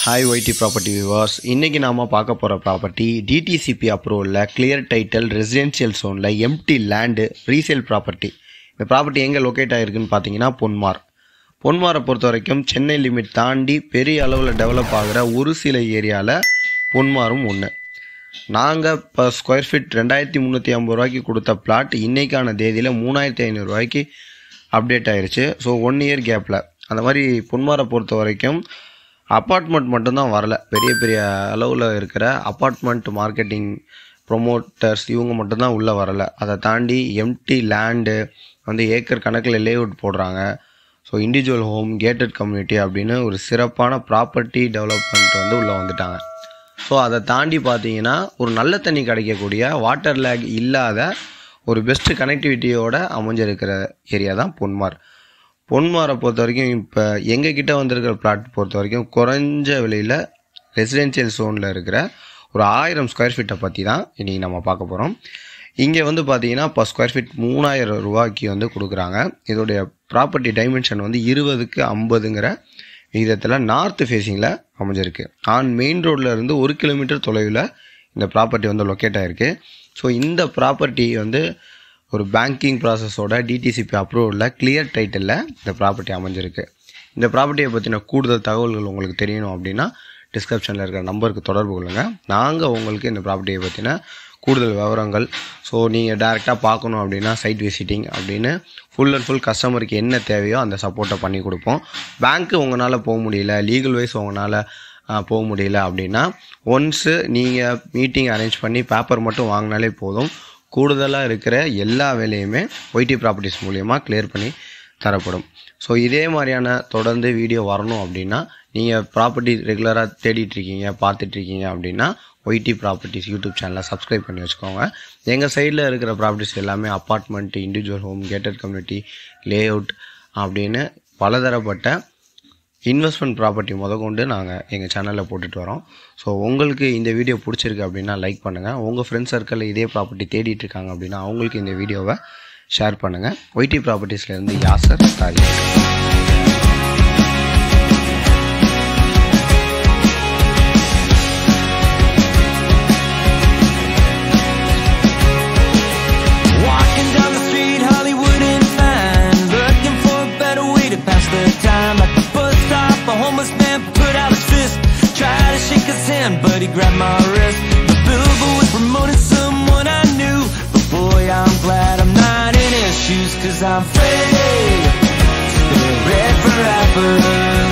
Hi YT property விவாஸ் இன்றைக்கி நாம் பார்க்க போகிற ப்ராப்பர்ட்டி டிடிசிபி அப்ரூவலில் கிளியர் டைட்டில் ரெசிடென்ஷியல் ஜோனில் எம்டி லேண்டு ரீசேல் ப்ராப்பர்ட்டி இந்த ப்ராப்பர்ட்டி எங்கே லொக்கேட் ஆகிருக்குன்னு பார்த்தீங்கன்னா பொன்மார் பொன்மாரை பொறுத்த வரைக்கும் சென்னை லிமிட் தாண்டி பெரிய அளவில் டெவலப் ஆகிற ஒரு சில ஏரியாவில் பொன்மாரும் ஒன்று நாங்கள் இப்போ ஸ்கொயர் ஃபீட் ரெண்டாயிரத்தி முந்நூற்றி ஐம்பது ரூபாய்க்கு கொடுத்த பிளாட் இன்னைக்கான தேதியில் மூணாயிரத்தி ஐநூறுரூவாய்க்கு அப்டேட் ஆயிருச்சு ஸோ ஒன் இயர் கேப்பில் அந்த மாதிரி பொன்மாரை பொறுத்த வரைக்கும் அப்பார்ட்மெண்ட் மட்டும்தான் வரல பெரிய பெரிய அளவில் இருக்கிற அப்பார்ட்மெண்ட் மார்க்கெட்டிங் ப்ரொமோட்டர்ஸ் இவங்க மட்டும்தான் உள்ளே வரல அதை தாண்டி எம்டி லேண்டு வந்து ஏக்கர் கணக்கில் லேஅவுட் போடுறாங்க so individual home gated community அப்படின்னு ஒரு சிறப்பான ப்ராப்பர்ட்டி டெவலப்மெண்ட் வந்து உள்ளே வந்துட்டாங்க ஸோ அதை தாண்டி பார்த்தீங்கன்னா ஒரு நல்ல தண்ணி கிடைக்கக்கூடிய வாட்டர் லேக் இல்லாத ஒரு பெஸ்ட் கனெக்டிவிட்டியோட அமைஞ்சிருக்கிற ஏரியா தான் பொன்மார் பொன்மாரை பொறுத்த வரைக்கும் இப்போ எங்கள் கிட்ட வந்திருக்கிற பிளாட் பொறுத்த வரைக்கும் குறைஞ்ச விலையில் ரெசிடென்ஷியல் ஜோனில் இருக்கிற ஒரு ஆயிரம் ஸ்கொயர் ஃபீட்டை பற்றி தான் இன்றைக்கி நம்ம பார்க்க போகிறோம் இங்கே வந்து பார்த்தீங்கன்னா இப்போ ஸ்கொயர் ஃபீட் மூணாயிரம் ரூபாய்க்கு வந்து கொடுக்குறாங்க இதோடைய ப்ராப்பர்ட்டி டைமென்ஷன் வந்து இருபதுக்கு ஐம்பதுங்கிற விகிதத்தில் நார்த் ஃபேஸிங்கில் அமைஞ்சிருக்கு ஆன் மெயின் ரோட்ல இருந்து ஒரு கிலோமீட்டர் தொலைவில் இந்த ப்ராப்பர்ட்டி வந்து லொக்கேட் ஆகிருக்கு ஸோ இந்த ப்ராப்பர்ட்டி வந்து ஒரு பேங்கிங் ப்ராசஸோட டிடிசிபி அப்ரூவலில் கிளியர் டைட்டிலில் இந்த ப்ராப்பர்ட்டி அமைஞ்சிருக்கு இந்த ப்ராப்பர்ட்டியை பற்றின கூடுதல் தகவல்கள் உங்களுக்கு தெரியணும் அப்படின்னா டிஸ்கிரிப்ஷனில் இருக்கிற நம்பருக்கு தொடர்பு கொள்ளுங்கள் நாங்கள் உங்களுக்கு இந்த ப்ராப்பர்ட்டியை பற்றின கூடுதல் விவரங்கள் ஸோ நீங்கள் டேரெக்டாக பார்க்கணும் அப்படின்னா சைட் விசிட்டிங் அப்படின்னு ஃபுல் அண்ட் ஃபுல் கஸ்டமருக்கு என்ன தேவையோ அந்த சப்போர்ட்டை பண்ணி கொடுப்போம் பேங்க்கு உங்களால் போக முடியல லீகல் வைஸ் உங்களால் போக முடியல அப்படின்னா ஒன்ஸு நீங்கள் மீட்டிங் அரேஞ்ச் பண்ணி பேப்பர் மட்டும் வாங்கினாலே போதும் கூடுதலாக இருக்கிற எல்லா வேலையுமே ஒய்டி ப்ராப்பர்ட்டிஸ் மூலியமாக கிளியர் பண்ணி தரப்படும் ஸோ இதே மாதிரியான தொடர்ந்து வீடியோ வரணும் அப்படின்னா நீங்கள் ப்ராப்பர்ட்டி ரெகுலராக தேடிட்டுருக்கீங்க பார்த்துட்ருக்கீங்க அப்படின்னா ஒய்டி ப்ராப்பர்ட்டிஸ் யூடியூப் சேனலை சப்ஸ்கிரைப் பண்ணி வச்சுக்கோங்க எங்கள் சைடில் இருக்கிற ப்ராப்பர்ட்டிஸ் எல்லாமே apartment individual home gated community layout அப்படின்னு பலதரப்பட்ட இன்வெஸ்ட்மெண்ட் ப்ராப்பர்ட்டி முதற்கொண்டு நாங்கள் எங்கள் சேனலில் போட்டுட்டு வரோம் ஸோ உங்களுக்கு இந்த வீடியோ பிடிச்சிருக்கு அப்படின்னா லைக் பண்ணுங்கள் உங்கள் ஃப்ரெண்ட்ஸ் சர்க்கிளில் இதே ப்ராப்பர்ட்டி தேடிட்டு இருக்காங்க அப்படின்னா அவங்களுக்கு இந்த வீடியோவை ஷேர் பண்ணுங்கள் ஒய்டி ப்ராப்பர்ட்டிஸ்லேருந்து யாசர் தாரி Walking down the street, Hollywood and fine. Looking for a better way to pass the time. At the bus stop, a homeless man put out his fist. Tried to shake his hand, but he grabbed my wrist. The billboard was promoting someone I knew. But boy, I'm glad I'm not in his shoes, cause I'm free. Still red for rappers.